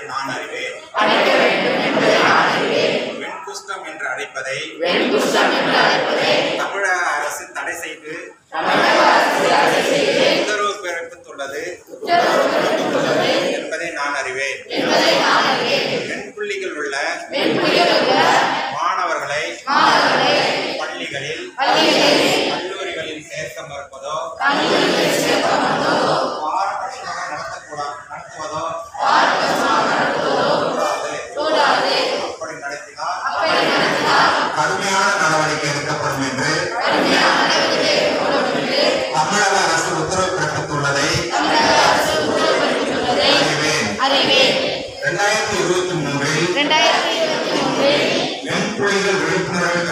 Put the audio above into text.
நான் அறிவேன் அழைக்க வேண்டும் என்பதை நான் அறிவேன் வெண்குஷ்டம் என்று அழைப்பதை வெண்குஷ்டம் என்று அழைப்பதை தமிழக அரசு தடை செய்து தமிழக அரசு தடை செய்து உத்தரவு பிறப்பித்துள்ளது உத்தரவு பிறப்பித்துள்ளது என்பதை நான் அறிவேன் என்பதை நான் அறிவேன் பெண் புள்ளிகள் உள்ள வெண்புலிகள் உள்ள மாணவர்களை மாணவர்களை பள்ளிகளில் பள்ளிகளில் கல்லூரிகளில் சேர்க்க மறுப்பதோ கல்லூரிகளில் சேர்ப்பதோ பாரபட்சமாக நடத்தக்கூடாது நடத்துவதோ கூடாது கூடாது அப்படி நடத்தினால் அப்படி நடத்தினால் கடுமையான நடவடிக்கை எடுக்கப்படும் என்று கடுமையான நடவடிக்கை எடுக்கப்படும் என்று தமிழக அரசு உத்தரவு பிறப்பித்துள்ளதை தமிழக அரசு உத்தரவு பிறப்பித்துள்ளதை அறிவேன் அறிவேன் இரண்டாயிரத்தி இருபத்தி மூன்றில் இரண்டாயிரத்தி இருபத்தி மூன்றில் வெண்புலிகள் விழிப்புணர்வு